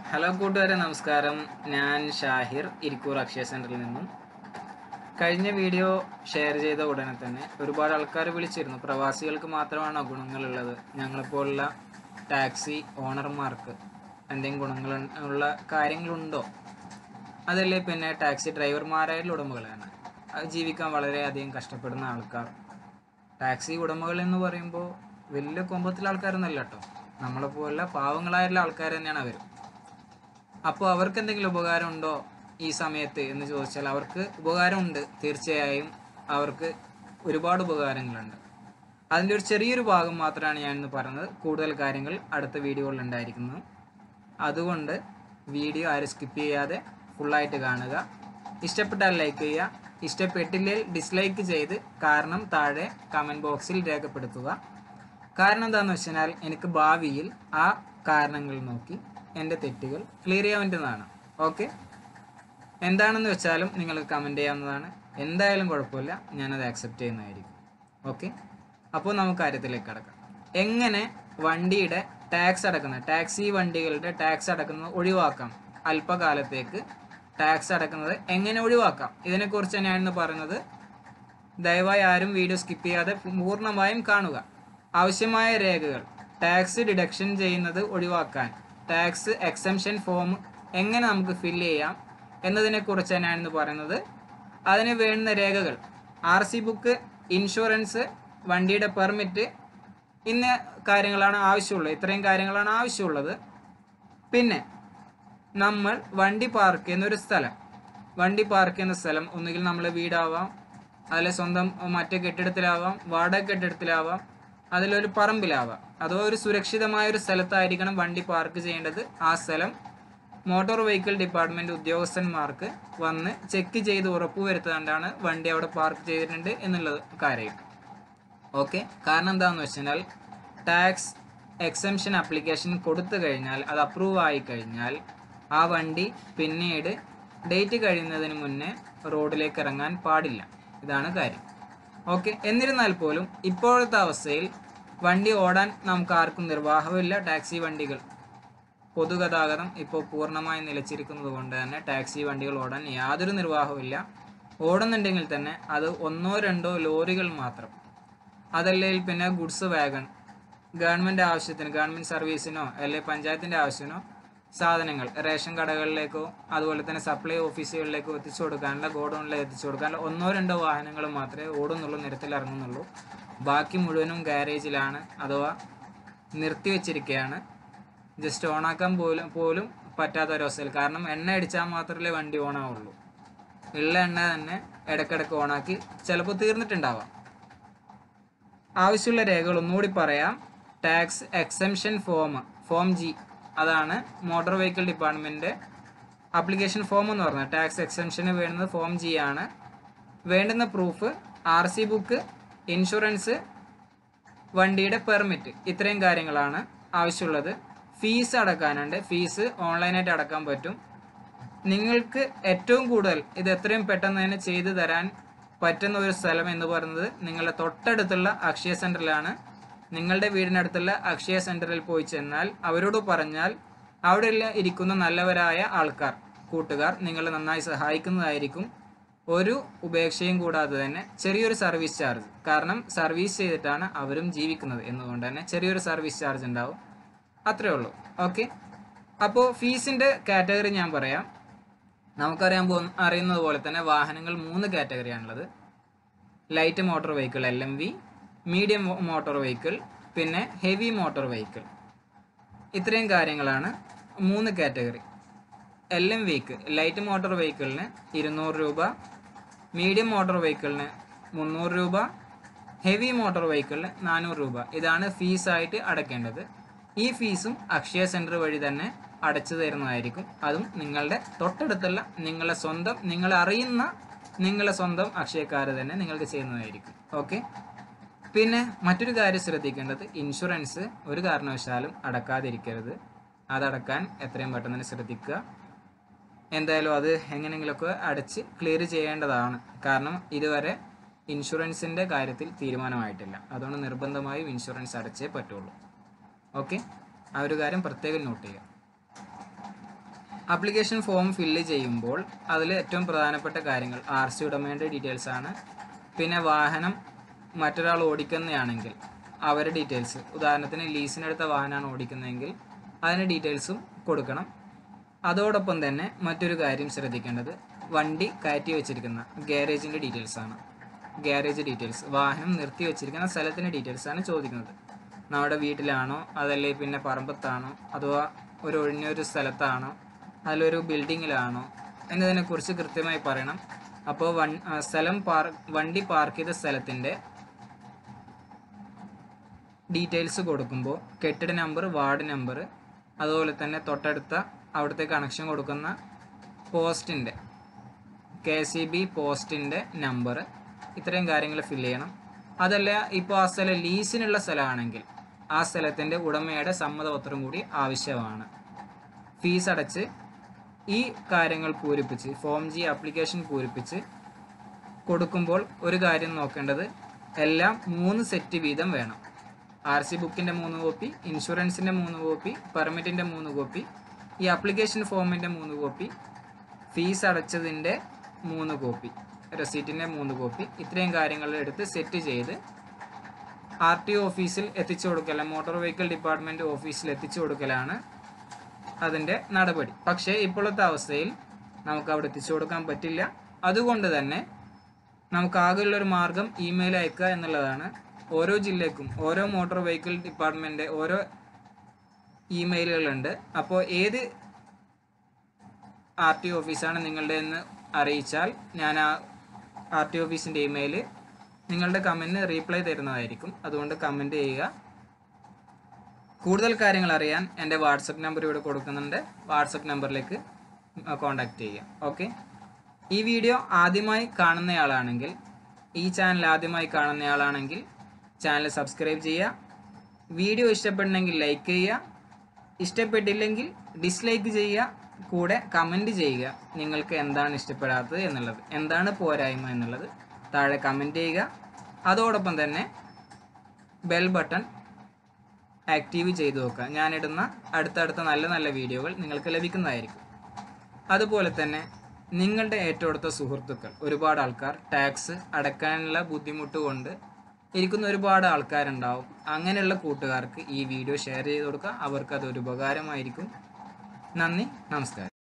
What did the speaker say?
hello കൂട്ടുകാരെ നമസ്കാരം ഞാൻ ഷാഹിർ ഇരിക്കൂർ അക്ഷയ സെന്ററിൽ നിന്നും കഴിഞ്ഞ വീഡിയോ ഷെയർ ചെയ്ത ഉടനെ തന്നെ ഒരുപാട് ആൾക്കാർ വിളിച്ചിരുന്നു പ്രവാസികൾക്ക് മാത്രമാണോ ഗുണങ്ങളുള്ളത് ഞങ്ങളെപ്പോലുള്ള ടാക്സി ഓണർമാർക്ക് എന്തെങ്കിലും ഗുണങ്ങൾ ഉള്ള കാര്യങ്ങളുണ്ടോ അതല്ലേ പിന്നെ ടാക്സി ഡ്രൈവർമാരായിട്ടുള്ള ഉടമകളാണ് അത് ജീവിക്കാൻ വളരെയധികം കഷ്ടപ്പെടുന്ന ആൾക്കാർ ടാക്സി ഉടമകൾ എന്ന് പറയുമ്പോൾ വലിയ കൊമ്പത്തിലെ ആൾക്കാരൊന്നല്ല കേട്ടോ നമ്മളെപ്പോലുള്ള പാവങ്ങളായിട്ടുള്ള ആൾക്കാർ തന്നെയാണ് അവർ അപ്പോൾ അവർക്ക് എന്തെങ്കിലും ഉപകാരം ഉണ്ടോ ഈ സമയത്ത് എന്ന് ചോദിച്ചാൽ അവർക്ക് ഉപകാരമുണ്ട് തീർച്ചയായും അവർക്ക് ഒരുപാട് ഉപകാരങ്ങളുണ്ട് അതിൻ്റെ ഒരു ചെറിയൊരു ഭാഗം മാത്രമാണ് ഞാൻ ഇന്ന് പറഞ്ഞത് കൂടുതൽ കാര്യങ്ങൾ അടുത്ത വീഡിയോകളിൽ ഉണ്ടായിരിക്കുന്നത് അതുകൊണ്ട് വീഡിയോ ആരും സ്കിപ്പ് ചെയ്യാതെ ഫുള്ളായിട്ട് കാണുക ഇഷ്ടപ്പെട്ടാൽ ലൈക്ക് ചെയ്യുക ഇഷ്ടപ്പെട്ടില്ലെങ്കിൽ ഡിസ്ലൈക്ക് ചെയ്ത് കാരണം താഴെ കമൻറ്റ് ബോക്സിൽ രേഖപ്പെടുത്തുക കാരണം എന്താണെന്ന് വെച്ചാൽ എനിക്ക് ഭാവിയിൽ ആ കാരണങ്ങൾ നോക്കി എൻ്റെ തെറ്റുകൾ ക്ലിയർ ചെയ്യാൻ പറ്റുന്നതാണ് ഓക്കെ എന്താണെന്ന് വെച്ചാലും നിങ്ങൾക്ക് കമൻറ്റ് ചെയ്യാവുന്നതാണ് എന്തായാലും കുഴപ്പമില്ല ഞാനത് ആക്സെപ്റ്റ് ചെയ്യുന്നതായിരിക്കും ഓക്കെ അപ്പോൾ നമുക്ക് കാര്യത്തിലേക്ക് കടക്കാം എങ്ങനെ വണ്ടിയുടെ ടാക്സ് അടക്കുന്നത് ടാക്സി വണ്ടികളുടെ ടാക്സ് അടക്കുന്നത് ഒഴിവാക്കാം അല്പകാലത്തേക്ക് ടാക്സ് അടക്കുന്നത് എങ്ങനെ ഒഴിവാക്കാം ഇതിനെക്കുറിച്ച് ഞാൻ ഇന്ന് പറയുന്നത് ദയവായി ആരും വീഡിയോ സ്കിപ്പ് ചെയ്യാതെ പൂർണ്ണമായും കാണുക ആവശ്യമായ രേഖകൾ ടാക്സ് ഡിഡക്ഷൻ ചെയ്യുന്നത് ഒഴിവാക്കാൻ ടാക്സ് എക്സംഷൻ ഫോം എങ്ങനെ നമുക്ക് ഫില്ല് ചെയ്യാം എന്നതിനെക്കുറിച്ചാണ് ഞാൻ ഇന്ന് പറയുന്നത് അതിന് വേണ്ടുന്ന രേഖകൾ ആർ സി ബുക്ക് ഇൻഷുറൻസ് വണ്ടിയുടെ പെർമിറ്റ് ഇന്ന കാര്യങ്ങളാണ് ആവശ്യമുള്ളത് ഇത്രയും കാര്യങ്ങളാണ് ആവശ്യമുള്ളത് പിന്നെ നമ്മൾ വണ്ടി പാർക്ക് ചെയ്യുന്ന ഒരു സ്ഥലം വണ്ടി പാർക്ക് ചെയ്യുന്ന സ്ഥലം ഒന്നുകിൽ നമ്മളെ വീടാവാം അതിലെ സ്വന്തം മറ്റേ കെട്ടിടത്തിലാവാം വാടക കെട്ടിടത്തിലാവാം അതിലൊരു പറമ്പിലാവാം അതോ ഒരു സുരക്ഷിതമായ ഒരു സ്ഥലത്തായിരിക്കണം വണ്ടി പാർക്ക് ചെയ്യേണ്ടത് ആ സ്ഥലം മോട്ടോർ വെഹിക്കിൾ ഡിപ്പാർട്ട്മെന്റ് ഉദ്യോഗസ്ഥന്മാർക്ക് വന്ന് ചെക്ക് ചെയ്ത് ഉറപ്പുവരുത്താണ്ടാണ് വണ്ടി അവിടെ പാർക്ക് ചെയ്തിട്ടുണ്ട് എന്നുള്ളത് കാര്യം ഓക്കെ കാരണം എന്താണെന്ന് വെച്ചാൽ ടാക്സ് എക്സംഷൻ ആപ്ലിക്കേഷൻ കൊടുത്തു കഴിഞ്ഞാൽ അത് അപ്രൂവ് ആയി കഴിഞ്ഞാൽ ആ വണ്ടി പിന്നീട് ഡേറ്റ് കഴിയുന്നതിന് മുന്നേ റോഡിലേക്ക് ഇറങ്ങാൻ പാടില്ല ഇതാണ് കാര്യം ഓക്കെ എന്നിരുന്നാൽ പോലും ഇപ്പോഴത്തെ അവസ്ഥയിൽ വണ്ടി ഓടാൻ നമുക്ക് ആർക്കും നിർവാഹമില്ല ടാക്സി വണ്ടികൾ പൊതുഗതാഗതം ഇപ്പോൾ പൂർണ്ണമായി നിലച്ചിരിക്കുന്നത് കൊണ്ട് തന്നെ ടാക്സി വണ്ടികൾ ഓടാൻ യാതൊരു നിർവാഹമില്ല ഓടുന്നുണ്ടെങ്കിൽ തന്നെ അത് ഒന്നോ രണ്ടോ ലോറികൾ മാത്രം അതല്ലെങ്കിൽ പിന്നെ ഗുഡ്സ് വാഗൺ ഗവൺമെൻറ് ആവശ്യത്തിന് ഗവൺമെൻറ് സർവീസിനോ അല്ലെങ്കിൽ പഞ്ചായത്തിൻ്റെ ആവശ്യത്തിനോ സാധനങ്ങൾ റേഷൻ കടകളിലേക്കോ അതുപോലെ തന്നെ സപ്ലൈ ഓഫീസുകളിലേക്കോ എത്തിച്ചു കൊടുക്കാനുള്ള ഗോഡൗണിലേക്ക് എത്തിച്ചു കൊടുക്കാനുള്ള ഒന്നോ രണ്ടോ വാഹനങ്ങൾ മാത്രമേ ഓടുന്നുള്ളൂ നിരത്തിൽ ഇറങ്ങുന്നുള്ളൂ ബാക്കി മുഴുവനും ഗാരേജിലാണ് അഥവാ നിർത്തിവെച്ചിരിക്കുകയാണ് ജസ്റ്റ് ഓണാക്കാൻ പോലും പോലും പറ്റാത്ത ഒരവസ്ഥയിൽ കാരണം എണ്ണ അടിച്ചാൽ മാത്രമേ വണ്ടി ഓണാവുള്ളൂ ഉള്ള എണ്ണ തന്നെ ഇടയ്ക്കിടയ്ക്ക് ഓണാക്കി ചിലപ്പോൾ തീർന്നിട്ടുണ്ടാവാം ആവശ്യമുള്ള രേഖകൾ ഒന്നുകൂടി പറയാം tax exemption form form G അതാണ് motor vehicle department application form എന്ന് പറഞ്ഞത് ടാക്സ് എക്സംഷന് വേണ്ടുന്നത് ഫോം ജി ആണ് വേണ്ടുന്ന proof R C book insurance വണ്ടിയുടെ പെർമിറ്റ് ഇത്രയും കാര്യങ്ങളാണ് ആവശ്യമുള്ളത് ഫീസ് അടക്കാനുണ്ട് ഫീസ് ഓൺലൈനായിട്ട് അടക്കാൻ പറ്റും നിങ്ങൾക്ക് ഏറ്റവും കൂടുതൽ ഇത് എത്രയും പെട്ടെന്ന് തന്നെ ചെയ്തു തരാൻ പറ്റുന്ന ഒരു സ്ഥലം എന്ന് പറയുന്നത് നിങ്ങളുടെ തൊട്ടടുത്തുള്ള അക്ഷയ സെന്ററിലാണ് നിങ്ങളുടെ വീടിനടുത്തുള്ള അക്ഷയ സെന്ററിൽ പോയി ചെന്നാൽ അവരോട് പറഞ്ഞാൽ അവിടെ ഇരിക്കുന്ന നല്ലവരായ ആൾക്കാർ കൂട്ടുകാർ നിങ്ങളെ നന്നായി സഹായിക്കുന്നതായിരിക്കും ഒരു ഉപേക്ഷയും കൂടാതെ തന്നെ ചെറിയൊരു സർവീസ് ചാർജ് കാരണം സർവീസ് ചെയ്തിട്ടാണ് അവരും ജീവിക്കുന്നത് എന്നുകൊണ്ട് തന്നെ ചെറിയൊരു സർവീസ് ചാർജ് ഉണ്ടാവും അത്രേ ഉള്ളൂ ഓക്കെ അപ്പോൾ ഫീസിൻ്റെ കാറ്റഗറി ഞാൻ പറയാം നമുക്കറിയാൻ പോ അറിയുന്നത് പോലെ തന്നെ വാഹനങ്ങൾ മൂന്ന് കാറ്റഗറിയാണുള്ളത് light motor vehicle L M V medium motor vehicle പിന്നെ ഹെവി മോട്ടോർ വെഹിക്കിൾ ഇത്രയും കാര്യങ്ങളാണ് മൂന്ന് കാറ്റഗറി എൽ എം വിക്ക് ലൈറ്റ് മോട്ടോർ വെഹിക്കിളിന് ഇരുന്നൂറ് രൂപ മീഡിയം മോട്ടോർ വെഹിക്കിളിന് മുന്നൂറ് രൂപ ഹെവി മോട്ടോർ വെഹിക്കിളിന് നാനൂറ് രൂപ ഇതാണ് ഫീസായിട്ട് അടയ്ക്കേണ്ടത് ഈ ഫീസും അക്ഷയ സെൻറ്റർ വഴി തന്നെ അടച്ചു തരുന്നതായിരിക്കും അതും നിങ്ങളുടെ തൊട്ടടുത്തുള്ള നിങ്ങളെ സ്വന്തം നിങ്ങളെ അറിയുന്ന നിങ്ങളെ സ്വന്തം അക്ഷയക്കാർ തന്നെ നിങ്ങൾക്ക് ചെയ്യുന്നതായിരിക്കും ഓക്കെ പിന്നെ മറ്റൊരു കാര്യം ശ്രദ്ധിക്കേണ്ടത് ഇൻഷുറൻസ് ഒരു കാരണവശാലും അടക്കാതിരിക്കരുത് അതടക്കാൻ എത്രയും പെട്ടെന്ന് തന്നെ ശ്രദ്ധിക്കുക എന്തായാലും അത് എങ്ങനെയെങ്കിലുമൊക്കെ അടച്ച് ക്ലിയർ ചെയ്യേണ്ടതാണ് കാരണം ഇതുവരെ ഇൻഷുറൻസിൻ്റെ കാര്യത്തിൽ തീരുമാനമായിട്ടില്ല അതുകൊണ്ട് നിർബന്ധമായും ഇൻഷുറൻസ് അടച്ചേ പറ്റുള്ളൂ ഓക്കെ ആ ഒരു കാര്യം പ്രത്യേകം നോട്ട് ചെയ്യുക ആപ്ലിക്കേഷൻ ഫോം ഫില്ല് ചെയ്യുമ്പോൾ അതിൽ ഏറ്റവും പ്രധാനപ്പെട്ട കാര്യങ്ങൾ ആർ സി ഉടമയുടെ ഡീറ്റെയിൽസ് ആണ് പിന്നെ വാഹനം മറ്റൊരാൾ ഓടിക്കുന്നതാണെങ്കിൽ അവരുടെ ഡീറ്റെയിൽസ് ഉദാഹരണത്തിന് ലീസിനെടുത്ത വാഹനമാണ് ഓടിക്കുന്നതെങ്കിൽ അതിന് ഡീറ്റെയിൽസും കൊടുക്കണം അതോടൊപ്പം തന്നെ മറ്റൊരു കാര്യം ശ്രദ്ധിക്കേണ്ടത് വണ്ടി കയറ്റി വെച്ചിരിക്കുന്ന ഗ്യാരേജിൻ്റെ ഡീറ്റെയിൽസ് ആണ് ഗ്യാരേജ് ഡീറ്റെയിൽസ് വാഹനം നിർത്തി വെച്ചിരിക്കുന്ന സ്ഥലത്തിൻ്റെ ഡീറ്റെയിൽസ് ആണ് ചോദിക്കുന്നത് നമ്മുടെ വീട്ടിലാണോ അതല്ലേ പിന്നെ പറമ്പത്താണോ അഥവാ ഒരു ഒഴിഞ്ഞൊരു സ്ഥലത്താണോ അതിലൊരു ബിൽഡിങ്ങിലാണോ എന്നതിനെക്കുറിച്ച് കൃത്യമായി പറയണം അപ്പോൾ വൺ ആ, സ്ഥലം പാർ വണ്ടി പാർക്ക് ചെയ്ത സ്ഥലത്തിൻ്റെ ഡീറ്റെയിൽസ് കൊടുക്കുമ്പോൾ കെട്ടിട നമ്പർ വാർഡ് നമ്പർ അതുപോലെ തന്നെ തൊട്ടടുത്ത അവിടുത്തെ കണക്ഷൻ കൊടുക്കുന്ന പോസ്റ്റിൻ്റെ കെ സി ബി പോസ്റ്റിൻ്റെ നമ്പർ ഇത്രയും കാര്യങ്ങൾ ഫില്ല് ചെയ്യണം അതല്ല ഇപ്പോൾ ആ സ്ഥലം ലീസിനുള്ള സ്ഥലമാണെങ്കിൽ ആ സ്ഥലത്തിൻ്റെ ഉടമയുടെ സമ്മതപത്രം കൂടി ആവശ്യമാണ് ഫീസ് അടച്ച് ഈ കാര്യങ്ങൾ പൂരിപ്പിച്ച് ഫോം ജി ആപ്ലിക്കേഷൻ പൂരിപ്പിച്ച് കൊടുക്കുമ്പോൾ ഒരു കാര്യം നോക്കേണ്ടത് എല്ലാം മൂന്ന് സെറ്റ് വീതം വേണം ആർ സി ബുക്കിൻ്റെ മൂന്ന് കോപ്പി ഇൻഷുറൻസിൻ്റെ മൂന്ന് കോപ്പി പെർമിറ്റിൻ്റെ മൂന്ന് കോപ്പി ഈ ആപ്ലിക്കേഷൻ ഫോമിൻ്റെ മൂന്ന് കോപ്പി ഫീസ് അടച്ചതിൻ്റെ മൂന്ന് കോപ്പി റെസീറ്റിൻ്റെ മൂന്ന് കോപ്പി ഇത്രയും കാര്യങ്ങൾ എടുത്ത് സെറ്റ് ചെയ്ത് ആർ ടി ഓഫീസിൽ എത്തിച്ചു കൊടുക്കൽ മോട്ടോർ വെഹിക്കിൾ ഡിപ്പാർട്ട്മെൻറ്റ് ഓഫീസിൽ എത്തിച്ചു കൊടുക്കലാണ് അതിൻ്റെ നടപടി പക്ഷേ ഇപ്പോഴത്തെ അവസ്ഥയിൽ നമുക്ക് അവിടെ എത്തിച്ചു കൊടുക്കാൻ പറ്റില്ല അതുകൊണ്ട് തന്നെ നമുക്ക് ആകെയുള്ള ഒരു മാർഗം ഇമെയിൽ അയക്കുക എന്നുള്ളതാണ് ഓരോ ജില്ലയ്ക്കും ഓരോ മോട്ടോർ വെഹിക്കിൾ ഡിപ്പാർട്ട്മെന്റ് ഓരോ ഇമെയിലുകളുണ്ട് അപ്പോൾ ഏത് ആർ ടി ഓഫീസാണ് നിങ്ങളുടെ എന്ന് അറിയിച്ചാൽ ഞാൻ ആ ആർ ടി ഓഫീസിൻ്റെ ഇമെയിൽ നിങ്ങളുടെ കമൻറ്റിന് റീപ്ലൈ തരുന്നതായിരിക്കും അതുകൊണ്ട് കമൻറ്റ് ചെയ്യുക കൂടുതൽ കാര്യങ്ങൾ അറിയാൻ എൻ്റെ വാട്സപ്പ് നമ്പർ ഇവിടെ കൊടുക്കുന്നുണ്ട് വാട്സപ്പ് നമ്പറിലേക്ക് കോൺടാക്റ്റ് ചെയ്യുക ഓക്കെ ഈ വീഡിയോ ആദ്യമായി കാണുന്നയാളാണെങ്കിൽ ഈ ചാനൽ ആദ്യമായി കാണുന്നയാളാണെങ്കിൽ ചാനൽ സബ്സ്ക്രൈബ് ചെയ്യുക വീഡിയോ ഇഷ്ടപ്പെടണമെങ്കിൽ ലൈക്ക് ചെയ്യുക ഇഷ്ടപ്പെട്ടില്ലെങ്കിൽ ഡിസ്ലൈക്ക് ചെയ്യുക കൂടെ കമൻറ്റ് ചെയ്യുക നിങ്ങൾക്ക് എന്താണ് ഇഷ്ടപ്പെടാത്തത് എന്നുള്ളത് എന്താണ് പോരായ്മ എന്നുള്ളത് താഴെ കമൻറ്റ് ചെയ്യുക അതോടൊപ്പം തന്നെ ബെൽ ബട്ടൺ ആക്റ്റീവ് ചെയ്തു വെക്കുക ഞാനിടുന്ന അടുത്തടുത്ത നല്ല നല്ല വീഡിയോകൾ നിങ്ങൾക്ക് ലഭിക്കുന്നതായിരിക്കും അതുപോലെ തന്നെ നിങ്ങളുടെ ഏറ്റവും അടുത്ത സുഹൃത്തുക്കൾ ഒരുപാട് ആൾക്കാർ ടാക്സ് അടക്കാനുള്ള ബുദ്ധിമുട്ട് കൊണ്ട് ഇരിക്കുന്ന ഒരുപാട് ആൾക്കാരുണ്ടാവും അങ്ങനെയുള്ള കൂട്ടുകാർക്ക് ഈ വീഡിയോ ഷെയർ ചെയ്ത് കൊടുക്കുക അവർക്ക് അത് ഒരു ഉപകാരമായിരിക്കും നന്ദി നമസ്കാരം